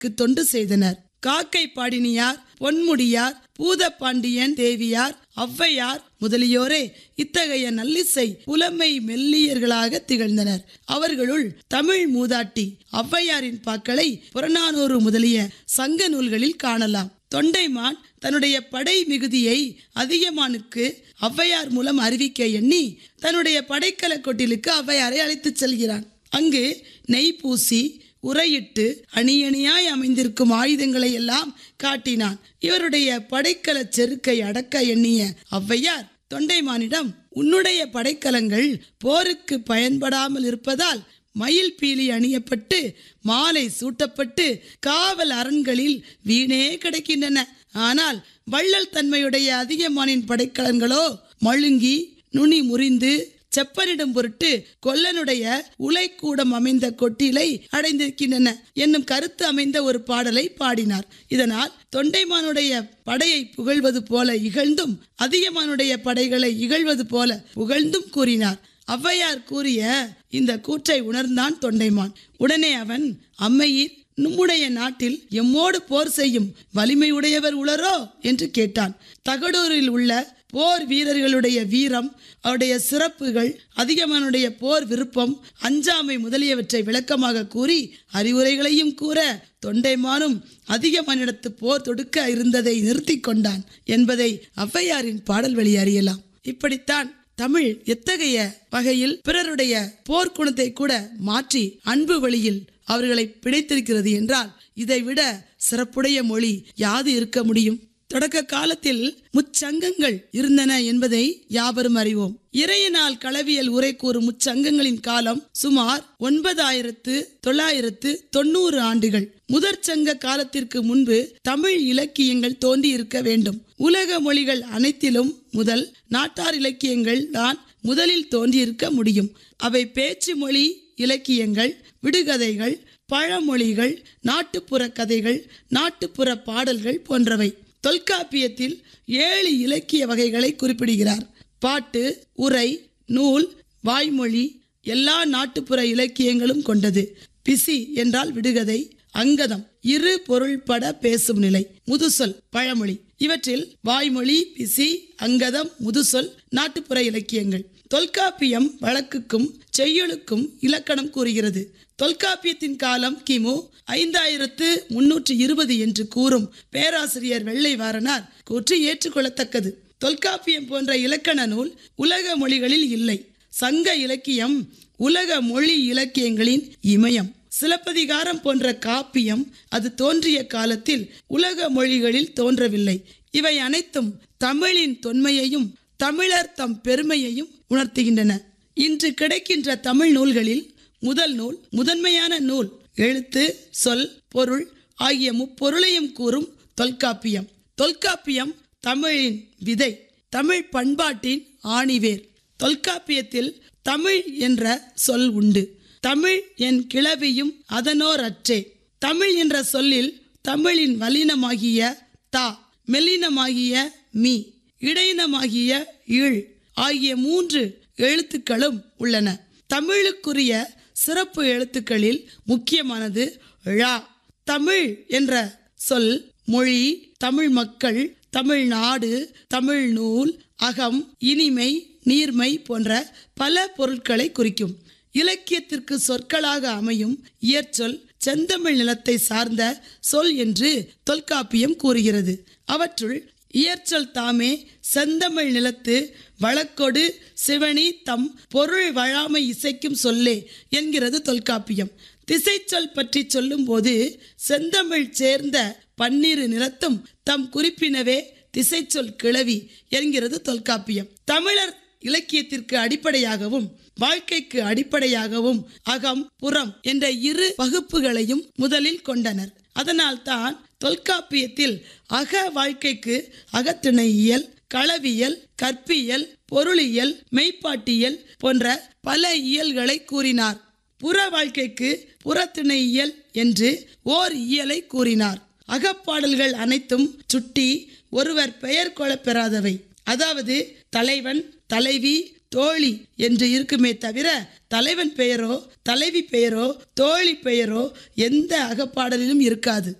ஔவையாருக்கு தொண்டு செய்தனர் காக்கை பாடினியார் பொன்முடியார் பூதப்பாண்டியன் தேவியார் ஔவையார் முதலியோரே இத்தகைய நல்லிசை புலமை மெல்லியர்களாக திகழ்ந்தனர் அவர்களுள் தமிழ் மூதாட்டி ஔவையாரின் பாக்களை புறநானூறு முதலிய சங்க நூல்களில் காணலாம் தொண்டைமான் தன்னுடைய படை மிகுதியை அதிகமானுக்கு ஔவையார் மூலம் அறிவிக்க எண்ணி தன்னுடைய படைக்கல கொட்டிலுக்கு ஔவையாரை அழைத்துச் செல்கிறான் அங்கு நெய் பூசி உரையிட்டு அணியணியாய் அமைந்திருக்கும் ஆயுதங்களை எல்லாம் காட்டினான் இவருடைய படைக்கல செருக்கை அடக்க எண்ணிய ஔவையார் தொண்டைமானிடம் உன்னுடைய படைக்கலங்கள் போருக்கு பயன்படாமல் இருப்பதால் மயில் பீலி அணியப்பட்டு மாலை சூட்டப்பட்டு காவல் அரண்களில் வீணே கிடைக்கின்றன ஆனால் வள்ளல் தன்மையுடைய அதிகமானின் படைக்கலன்களோ மழுங்கி நுனி முறிந்து செப்பனிடும் பொருட்டு கொல்லனுடைய உலைக்கூடம் அமைந்த கொட்டிலை அடைந்திருக்கின்றன என்னும் கருத்து அமைந்த ஒரு பாடலை பாடினார் இதனால் தொண்டைமானுடைய படையை புகழ்வது போல இகழ்ந்தும் அதிகமானுடைய படைகளை இகழ்வது போல புகழ்ந்தும் கூறினார் ஔவையார் கூறிய இந்த கூற்றை உணர்ந்தான் தொண்டைமான் உடனே அவன் அம்மையீர் நம்முடைய நாட்டில் எம்மோடு போர் செய்யும் வலிமையுடையவர் உளரோ என்று கேட்டான் தகடூரில் உள்ள போர் வீரர்களுடைய வீரம் அவருடைய சிறப்புகள் அதிகமானுடைய போர் விருப்பம் அஞ்சாமை முதலியவற்றை விளக்கமாக கூறி அறிவுரைகளையும் கூற தொண்டைமானும் அதிகமானிடத்து போர் தொடுக்க இருந்ததை நிறுத்தி கொண்டான் என்பதை ஔவையாரின் பாடல் வழி அறியலாம் இப்படித்தான் தமிழ் எத்தகைய வகையில் பிறருடைய போர்க்குணத்தை கூட மாற்றி அன்பு வழியில் அவர்களை பிணைத்திருக்கிறது என்றால் இதைவிட சிறப்புடைய மொழி யாது இருக்க முடியும் தொடக்க காலத்தில் முச்சங்கங்கள் இருந்தன என்பதை யாவரும் அறிவோம் இறையினால் களவியல் உரை கூறும் முச்சங்கங்களின் காலம் சுமார் ஒன்பதாயிரத்து தொள்ளாயிரத்து தொண்ணூறு ஆண்டுகள் முதற் சங்க காலத்திற்கு முன்பு தமிழ் இலக்கியங்கள் தோன்றி இருக்க வேண்டும் உலக மொழிகள் அனைத்திலும் முதல் நாட்டார் இலக்கியங்கள் தான் முதலில் தோன்றியிருக்க முடியும் அவை பேச்சு மொழி இலக்கியங்கள் விடுகதைகள் பழமொழிகள் நாட்டுப்புற கதைகள் நாட்டுப்புற பாடல்கள் போன்றவை தொல்காப்பியத்தில் ஏழு இலக்கிய வகைகளை குறிப்பிடுகிறார் பாட்டு உரை நூல் வாய்மொழி எல்லா நாட்டுப்புற இலக்கியங்களும் கொண்டது பிசி என்றால் விடுகதை அங்கதம் இரு பொருள்பட பேசும் நிலை முதுசொல் பழமொழி இவற்றில் வாய்மொழி பிசி அங்கதம் முதுசொல் நாட்டுப்புற இலக்கியங்கள் தொல்காப்பியம் வழக்குக்கும் செய்யுளுக்கும் இலக்கணம் கூறுகிறது தொல்காப்பியத்தின் காலம் கிமு ஐந்தாயிரத்து முன்னூற்று இருபது என்று கூறும் பேராசிரியர் வெள்ளை வாரனார் கூற்று ஏற்றுக்கொள்ளத்தக்கது தொல்காப்பியம் போன்ற இலக்கண நூல் உலக மொழிகளில் இல்லை சங்க இலக்கியம் உலக மொழி இலக்கியங்களின் இமயம் சிலப்பதிகாரம் போன்ற காப்பியம் அது தோன்றிய காலத்தில் உலக மொழிகளில் தோன்றவில்லை இவை அனைத்தும் தமிழின் தொன்மையையும் தமிழர் தம் பெருமையையும் உணர்த்துகின்றன இன்று கிடைக்கின்ற தமிழ் நூல்களில் முதல் நூல் முதன்மையான நூல் எழுத்து சொல் பொருள் ஆகிய முப்பொருளையும் கூறும் தொல்காப்பியம் தொல்காப்பியம் தமிழின் விதை தமிழ் பண்பாட்டின் ஆணிவேர் தொல்காப்பியத்தில் தமிழ் என்ற சொல் உண்டு தமிழ் என் கிளவியும் அதனோர் அற்றே தமிழ் என்ற சொல்லில் தமிழின் வலினமாகிய தா மெல்லினமாகிய மீ இடையினமாகிய இழ் ஆகிய மூன்று எழுத்துக்களும் உள்ளன தமிழுக்குரிய சிறப்பு எழுத்துக்களில் முக்கியமானது ழா தமிழ் என்ற சொல் மொழி தமிழ் மக்கள் தமிழ்நாடு தமிழ் நூல் அகம் இனிமை நீர்மை போன்ற பல பொருட்களை குறிக்கும் இலக்கியத்திற்கு சொற்களாக அமையும் இயற்சொல் செந்தமிழ் நிலத்தை சார்ந்த சொல் என்று தொல்காப்பியம் கூறுகிறது அவற்றுள் இயற்சொல் தாமே செந்தமிழ் நிலத்து வழக்கொடு சிவனி தம் பொருள் வழாமை இசைக்கும் சொல்லே என்கிறது தொல்காப்பியம் திசைச்சொல் பற்றி சொல்லும்போது செந்தமிழ் சேர்ந்த பன்னிரு நிலத்தும் தம் குறிப்பினவே திசைச்சொல் கிளவி என்கிறது தொல்காப்பியம் தமிழர் இலக்கியத்திற்கு அடிப்படையாகவும் வாழ்க்கைக்கு அடிப்படையாகவும் அகம் புறம் என்ற இரு வகுப்புகளையும் முதலில் கொண்டனர் அதனால்தான் தொல்காப்பியத்தில் அக வாழ்க்கைக்கு அகத்திணையியல் களவியல் கற்பியல் பொருளியல் மெய்ப்பாட்டியல் போன்ற பல இயல்களை கூறினார் புற வாழ்க்கைக்கு புறத்திணையியல் என்று ஓர் இயலை கூறினார் அகப்பாடல்கள் அனைத்தும் சுட்டி ஒருவர் பெயர் கொள்ளப் பெறாதவை அதாவது தலைவன் தலைவி தோழி என்று இருக்குமே தவிர தலைவன் பெயரோ தலைவி பெயரோ தோழி பெயரோ எந்த அகப்பாடலிலும் இருக்காது